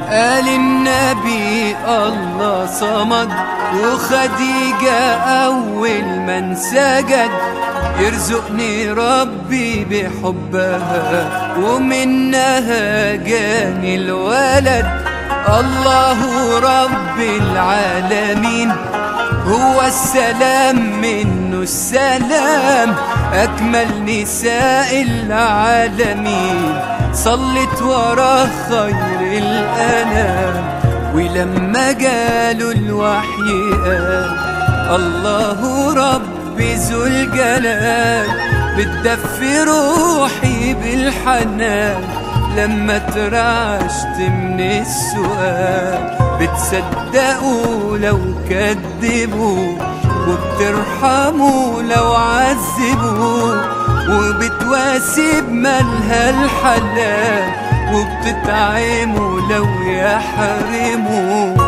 قال النبي الله صمد وخديجة أول من سجد يرزقني ربي بحبها ومنها جاني الولد الله رب العالمين هو السلام منه السلام أكمل نساء العالمين صلت ورا خير الأنام ولما جاله الوحي قال الله رب ذو الجلال بتدفي روحي بالحنان لما ترعشت من السؤال بتصدقوا لو كذبوا وبترحموا لو عذبوا وبتواسي بمالها الحلال وبتتعموا لو يحرموا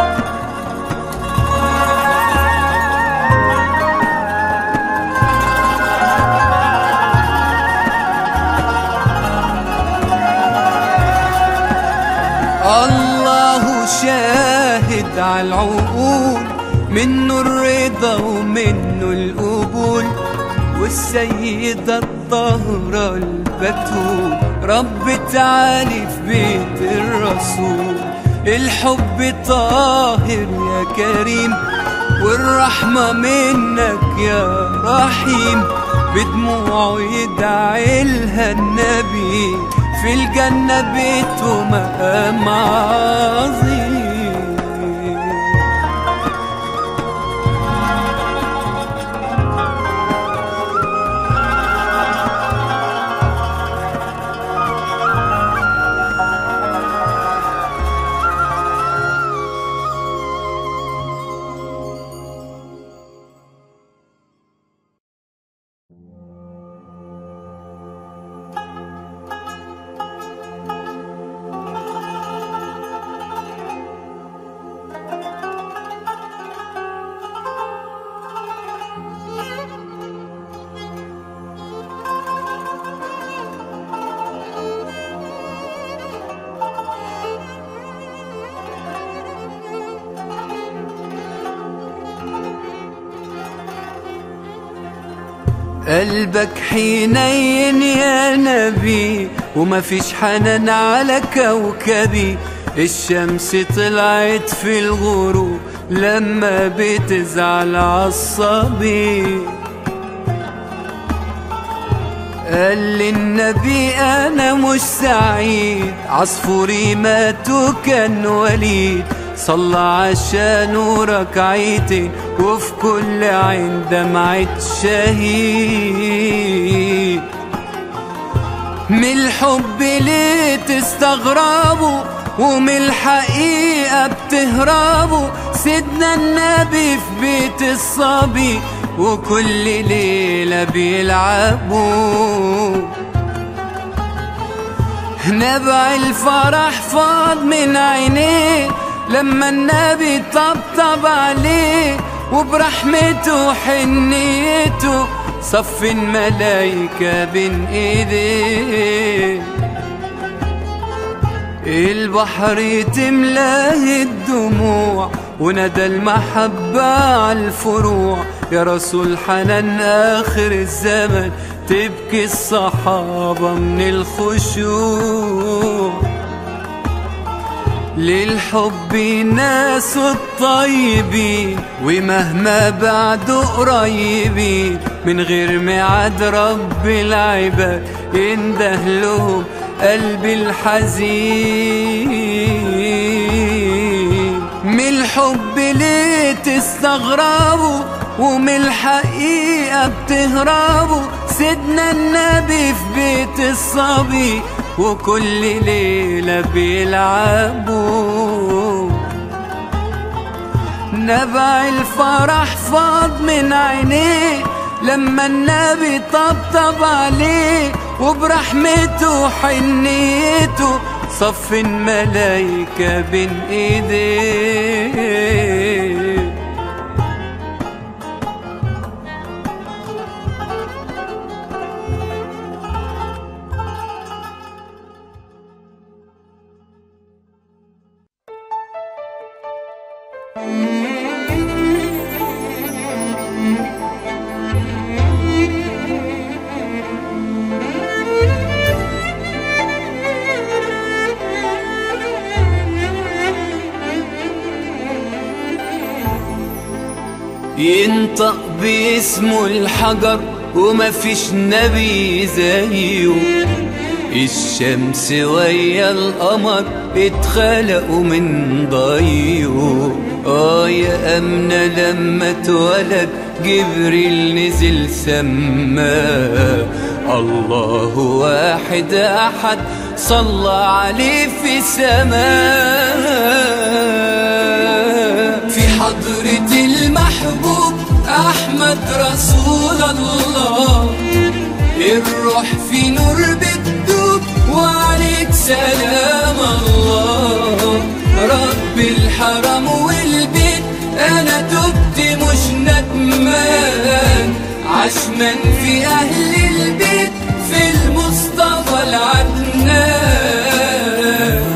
الله شاهد على العقول منه الرضا ومنه القبول والسيدة الطاهرة البتول رب تعالي في بيت الرسول الحب طاهر يا كريم والرحمة منك يا رحيم بدموعه يدعي لها النبي في الجنة بيت ومقام عظيم قلبك حنين يا نبي وما فيش حنان على كوكبي الشمس طلعت في الغروب لما بتزعل عصبي قال لي النبي انا مش سعيد عصفوري مات وكان وليد صلى عشان ركعتين وفي كل عين دمعة شهيد من الحب ليه تستغربوا ومن الحقيقة بتهربوا سيدنا النبي في بيت الصبي وكل ليلة بيلعبوا نبع الفرح فاض من عينيه لما النبي طبطب عليه وبرحمته وحنيته صف الملايكة بين ايديه البحر تملاه الدموع وندى المحبة على الفروع يا رسول حنان آخر الزمن تبكي الصحابة من الخشوع للحب ناس الطيبين ومهما بعدوا قريبين من غير ميعاد رب العباد ينده لهم قلبي الحزين من الحب ليه تستغربوا ومن الحقيقة بتهربوا سيدنا النبي في بيت الصبي وكل ليلة بيلعبوا نبع الفرح فاض من عينيه لما النبي طبطب عليه وبرحمته وحنيته صف الملايكة بين ايديه ينطق باسمه الحجر وما فيش نبي زيه الشمس ويا القمر اتخلقوا من ضيه اه يا أمنة لما اتولد جبريل نزل سما الله واحد أحد صلى عليه في سماء في حضرة المحبوب أحمد رسول الله الروح في نور بتدوب وعليك سلام الله رب الحرم والبيت انا تبت مش ندمان عشمان في اهل البيت في المصطفى العدنان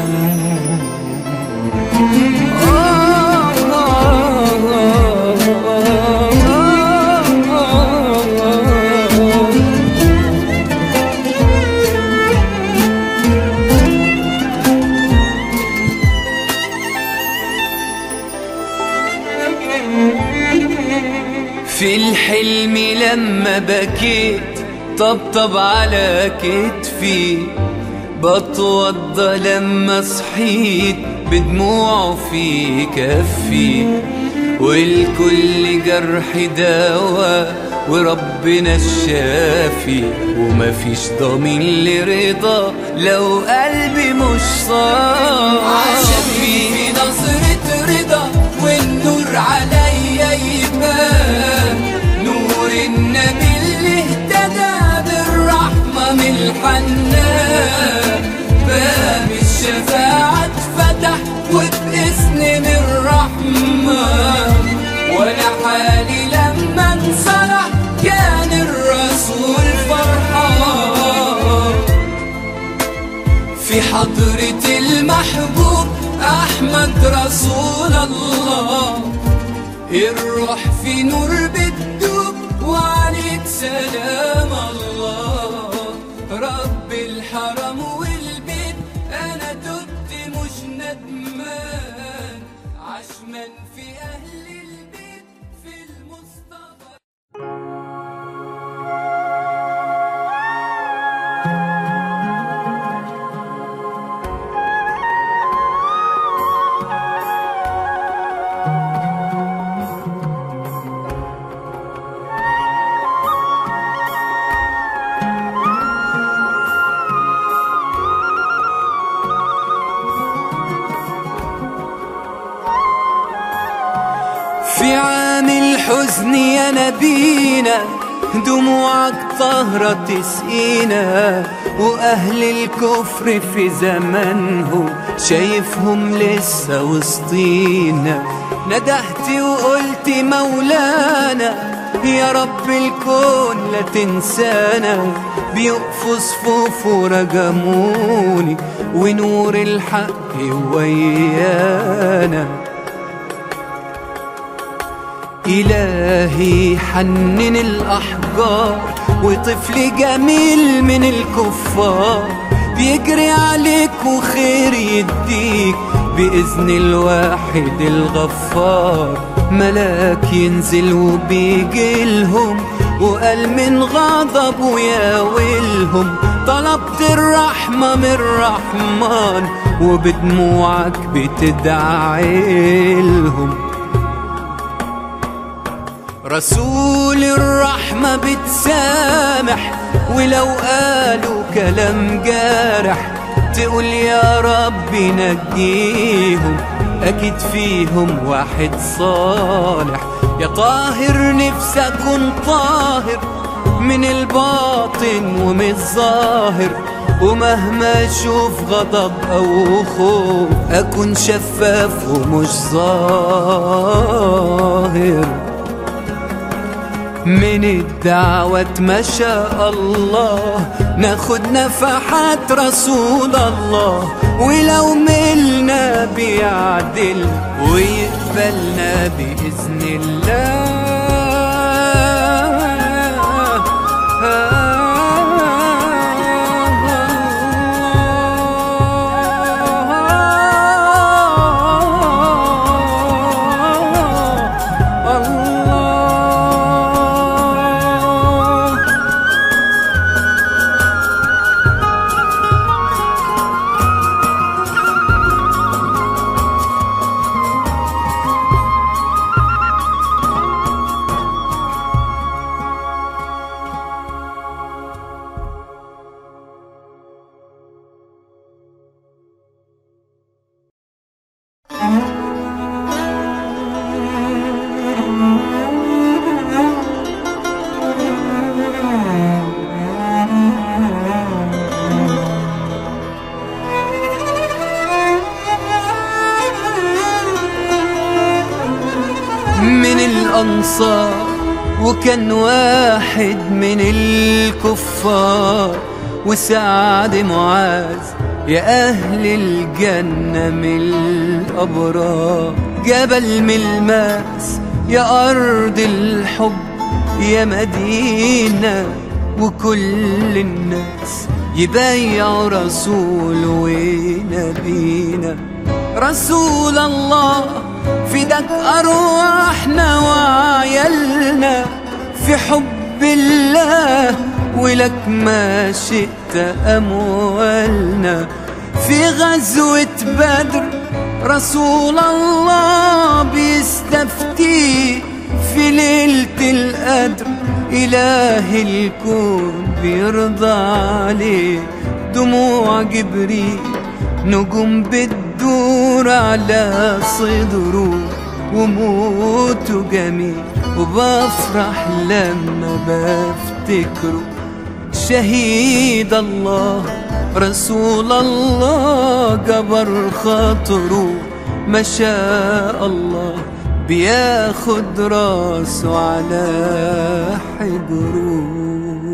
في الحلم لما بكيت طبطب على كتفي بتوضى لما صحيت بدموعه في كفي والكل جرح دواء وربنا الشافي ومفيش ضمين لرضا لو قلبي مش صافي في نظرة رضا والنور عليا يبان نور النبي اللي اهتدى بالرحمة من الحنان باب الشفاعة اتفتح وباسم من الرحمن وانا حالي لما انصلح كان الرسول فرحان في حضرة المحبوب أحمد رسول الله الروح في نور بتدوب وعليك سلام الله رب الحرم والبيت أنا تبت مش ندمان عشمان في أهل البيت في المصطفى في عام الحزن يا نبينا دموعك طهرة تسقينا وأهل الكفر في زمانهم شايفهم لسه وسطينا ندهت وقلت مولانا يا رب الكون لا تنسانا بيقفوا صفوف ورجموني ونور الحق ويانا إلهي حنن الأحجار وطفل جميل من الكفار بيجري عليك وخير يديك بإذن الواحد الغفار ملاك ينزل وبيجي لهم وقال من غضبه يا ويلهم طلبت الرحمة من الرحمن وبدموعك بتدعي لهم رسول الرحمة بتسامح ولو قالوا كلام جارح تقول يا رب نجيهم أكيد فيهم واحد صالح يا طاهر نفسي أكون طاهر من الباطن ومن الظاهر ومهما اشوف غضب او خوف اكون شفاف ومش ظاهر من الدعوة ما شاء الله ناخد نفحات رسول الله ولو ملنا بيعدل ويقبلنا بإذن الله الأنصار وكان واحد من الكفار وسعد معاذ يا أهل الجنة من الأبرار جبل ملماس يا أرض الحب يا مدينة وكل الناس يبايعوا رسول ونبينا رسول الله فداك أرواحنا وعيالنا في حب الله ولك ما شئت أموالنا في غزوة بدر رسول الله بيستفتي في ليلة القدر إله الكون بيرضى عليه دموع جبريل نجوم بتدور على صدره وموته جميل وبفرح لما بفتكره شهيد الله رسول الله جبر خاطره ما شاء الله بياخد راسه على حجره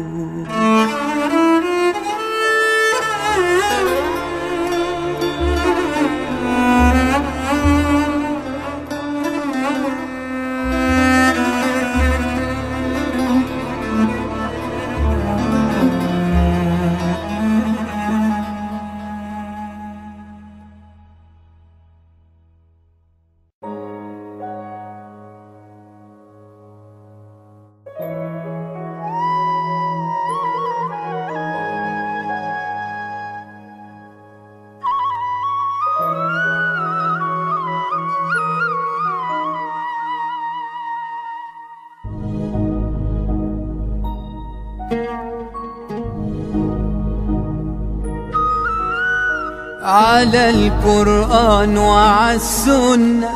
على القرآن وعلى السنة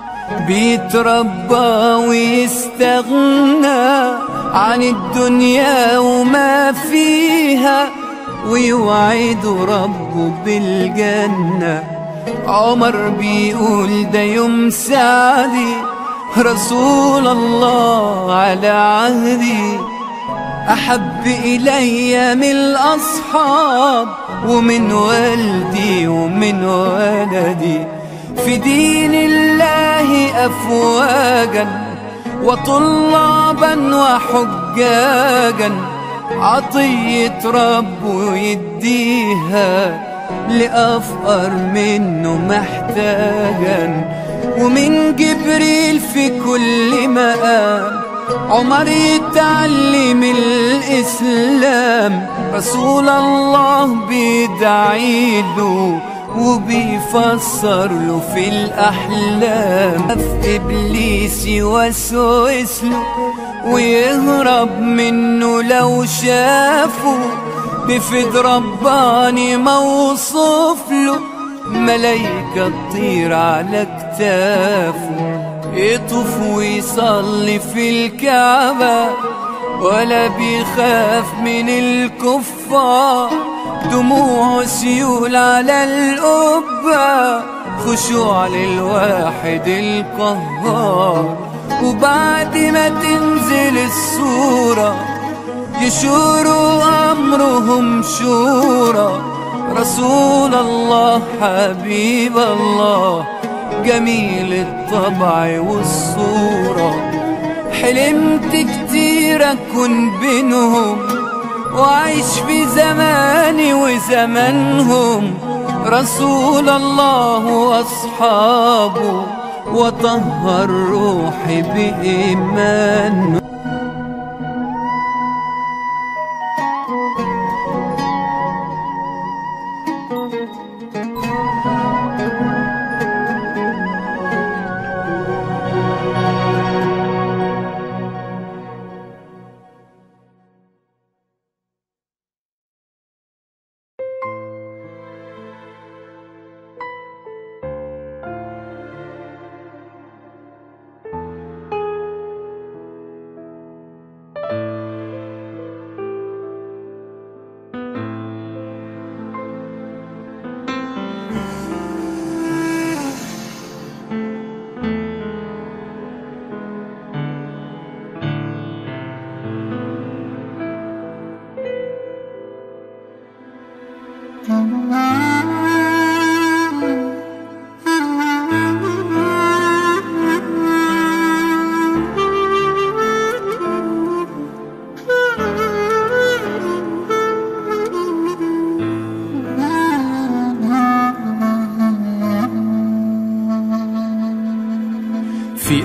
بيتربى ويستغنى عن الدنيا وما فيها ويوعد ربه بالجنة عمر بيقول ده يوم سعدي رسول الله على عهدي أحب إلي من الأصحاب ومن والدي ومن ولدي في دين الله أفواجا وطلابا وحجاجا عطية ربه يديها لأفقر منه محتاجا ومن جبريل في كل مقام عمر يتعلم الإسلام رسول الله بيدعي له وبيفسر له في الأحلام في إبليس يوسوس له ويهرب منه لو شافه بفد رباني موصوف له ملايكة تطير على كتافه يطوف ويصلي في الكعبة ولا بيخاف من الكفار دموع سيول على القبة خشوع للواحد القهار وبعد ما تنزل الصورة يشوروا أمرهم شورى رسول الله حبيب الله جميل الطبع والصورة حلمت كتير أكون بينهم وعيش في زماني وزمانهم رسول الله وأصحابه وطهر روحي بإيمانه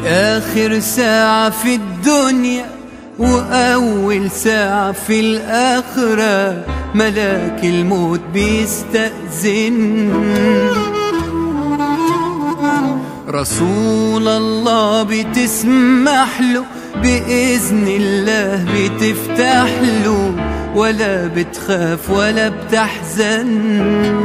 آخر ساعة في الدنيا وأول ساعة في الآخرة ملاك الموت بيستأذن رسول الله بتسمح له بإذن الله بتفتح له ولا بتخاف ولا بتحزن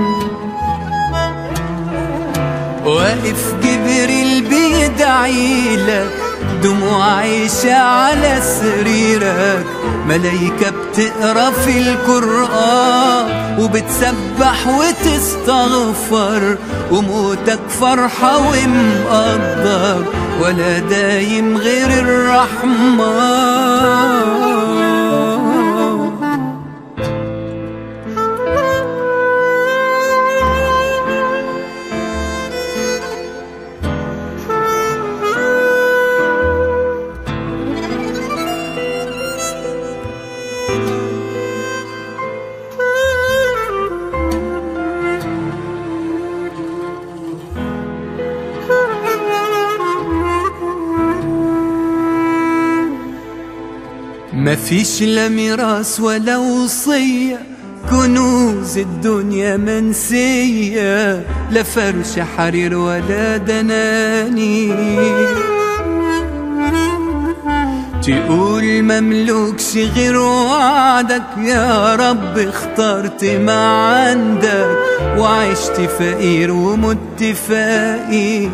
واقف جبريل بيدعي لك دموع عايشة على سريرك ملايكة بتقرا في القرآن وبتسبح وتستغفر وموتك فرحة ومقدر ولا دايم غير الرحمن مفيش لا ميراث ولا وصية كنوز الدنيا منسية لا فرش حرير ولا دناني تقول مملوكش غير وعدك يا رب اخترت ما عندك وعشت فقير ومت فقير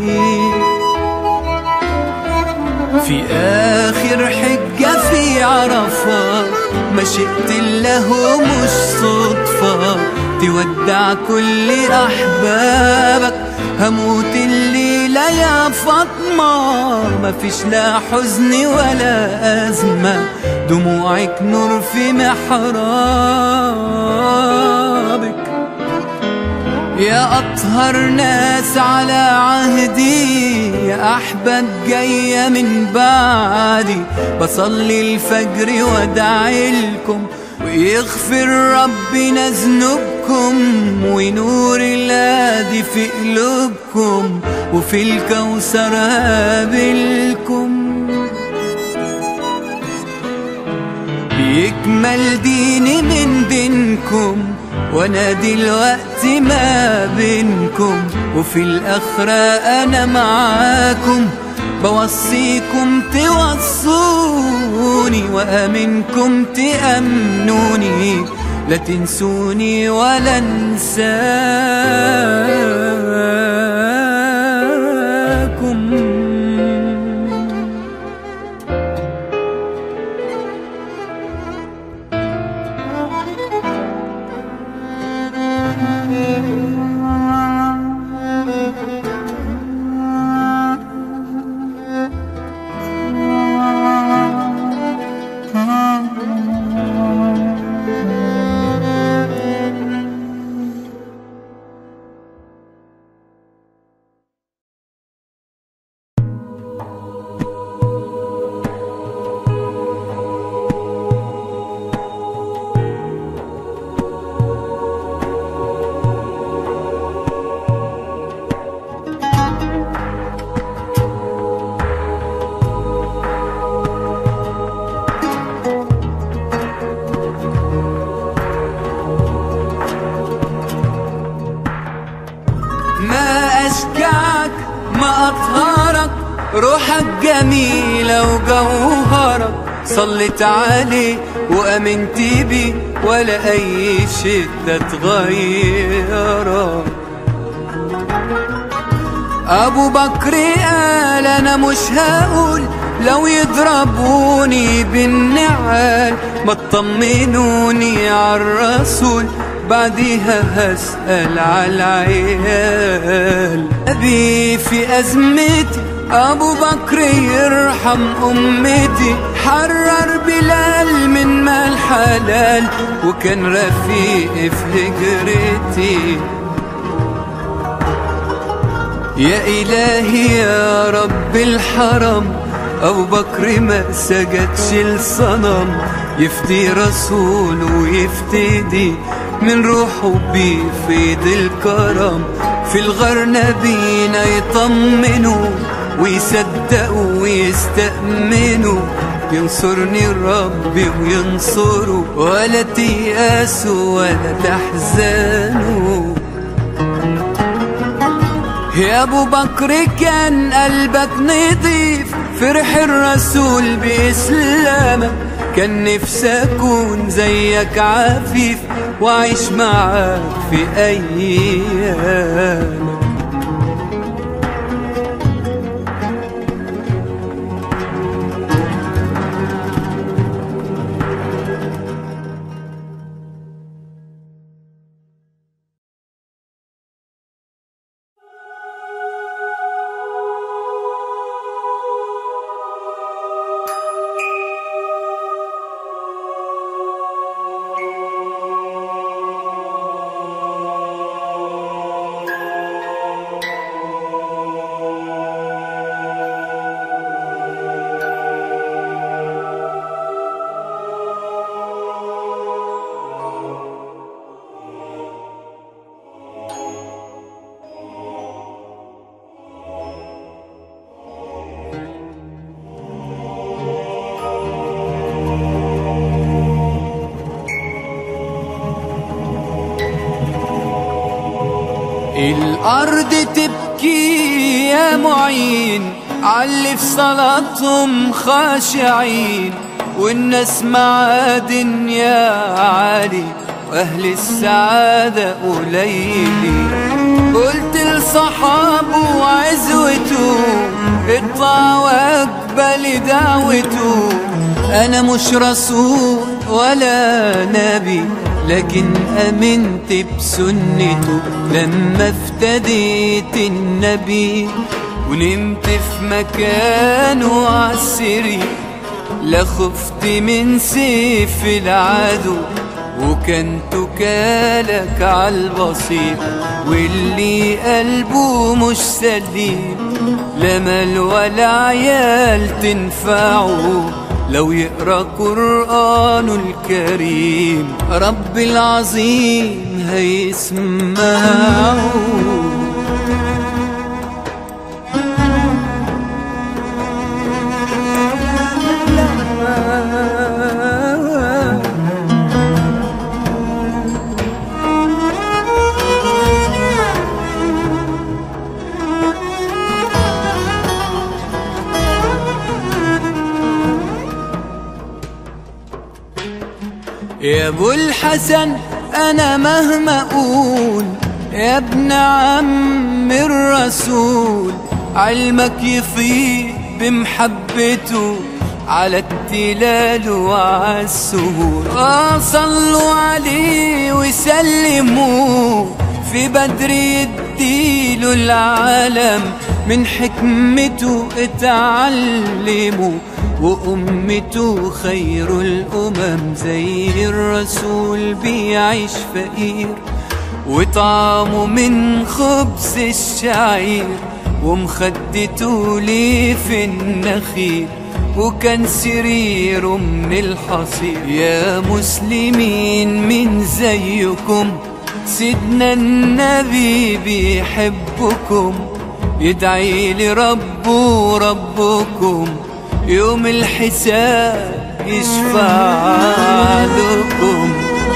في آخر حجة في عرفة مشيت الله مش صدفة تودع كل أحبابك هموت الليلة يا فاطمة مفيش لا حزن ولا أزمة دموعك نور في محرابك يا أطهر ناس على عهدي يا أحباب جاية من بعدي بصلي الفجر وادعي لكم ويغفر ربنا ذنوبكم ونور الهادي في قلوبكم وفي الكوثر هقابلكم يكمل ديني من دينكم وانا دلوقتي ما بينكم وفي الاخرة انا معاكم بوصيكم توصوني وامنكم تامنوني لا تنسوني ولا انساكم ما أشجعك ما أطهرك روحك جميلة وجوهرك صليت عليه وأمنت بيه ولا أي شدة تغيرك أبو بكر قال أنا مش هقول لو يضربوني بالنعال ما تطمنوني عالرسول بعديها هسأل على العيال أبي في أزمتي أبو بكر يرحم أمتي حرر بلال من مال حلال وكان رفيقي في هجرتي يا إلهي يا رب الحرم أبو بكر ما سجدش لصنم يفدي رسول ويفتدي من روحه بيفيد الكرم في الغار نبينا يطمنوا ويصدقوا ويستأمنوا ينصرني ربي وينصروا ولا تيأسوا ولا تحزنوا يا ابو بكر كان قلبك نضيف فرح الرسول بإسلامك كان نفسي أكون زيك عفيف وأعيش معاك في أيامك الأرض تبكي يا معين علي في صلاتهم خاشعين والناس معادن يا علي وأهل السعادة قليلين قلت لصحابه وعزوته اطلع واقبل دعوته أنا مش رسول ولا نبي لكن أمنت بسنته لما افتديت النبي ونمت في مكانه عالسري لا خفت من سيف العدو وكان تكالك عالبصير واللي قلبه مش سليم لا مال ولا عيال تنفعه لو يقرا قرآنه الكريم رب العظيم هيسمعه يا ابو الحسن انا مهما اقول يا ابن عم الرسول علمك يفيض بمحبته على التلال وعلى السهول آه صلوا عليه وسلموا في بدر يديله العالم من حكمته اتعلموا وأمته خير الأمم زي الرسول بيعيش فقير وطعمه من خبز الشعير ومخدته ليه في النخيل وكان سريره من الحصير يا مسلمين من زيكم سيدنا النبي بيحبكم يدعي لربه ربكم يوم الحساب يشفع لكم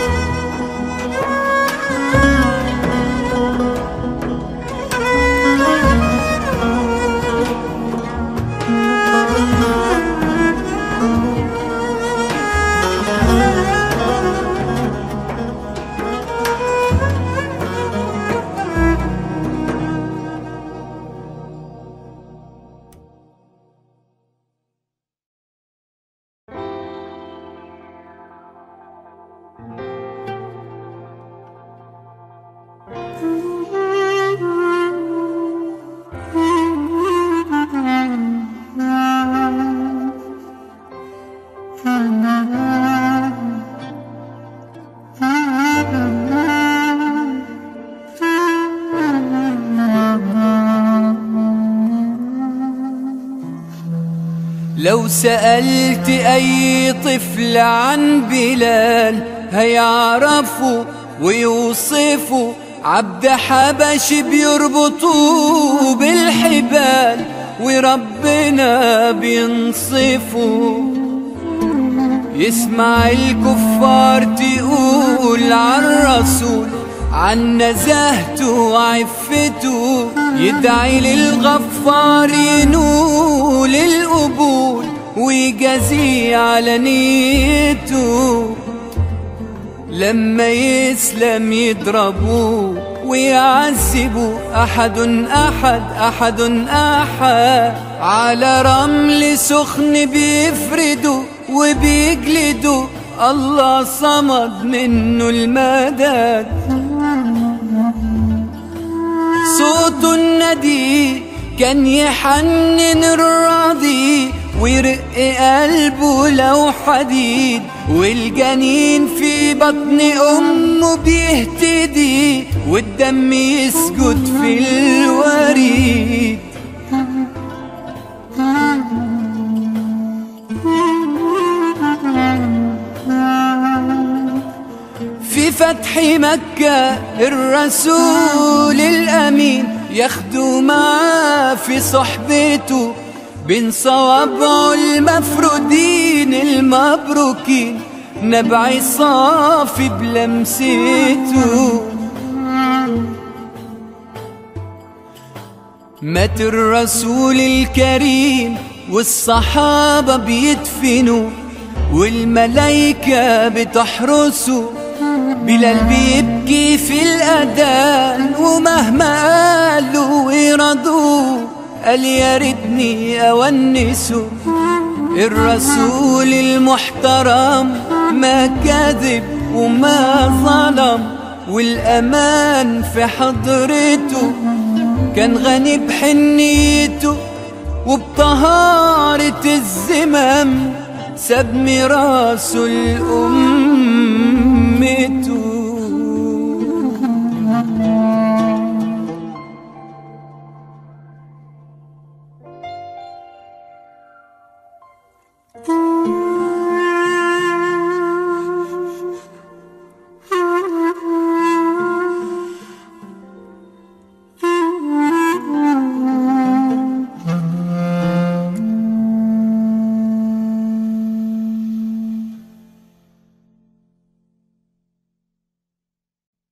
لو سألت أي طفل عن بلال هيعرفوا ويوصفوا عبد حبش بيربطوه بالحبال وربنا بينصفه يسمع الكفار تقول عن الرسول عن نزاهته وعفته يدعي للغفار ينول القبول ويجازيه على نيته لما يسلم يضربوه ويعذبوا أحد أحد أحد أحد على رمل سخن بيفردوا وبيجلدوا الله صمد منه المدد صوت الندي كان يحنن الراضي ويرق قلبه لو حديد والجنين في بطن أمه بيهتدي والدم يسجد في الوريد في فتح مكة الرسول الأمين ياخدوا معاه في صحبته بين صوابعه المفرودين المبروكين نبعي صافي بلمسته مات الرسول الكريم والصحابة بيدفنوا والملايكة بتحرسه بلال بيبكي في الأذان ومهما قالوا ويرضوه قال يا ريتني أونسه الرسول المحترم ما كذب وما ظلم والأمان في حضرته كان غني بحنيته وبطهارة الزمام ساب ميراثه لأمته Thank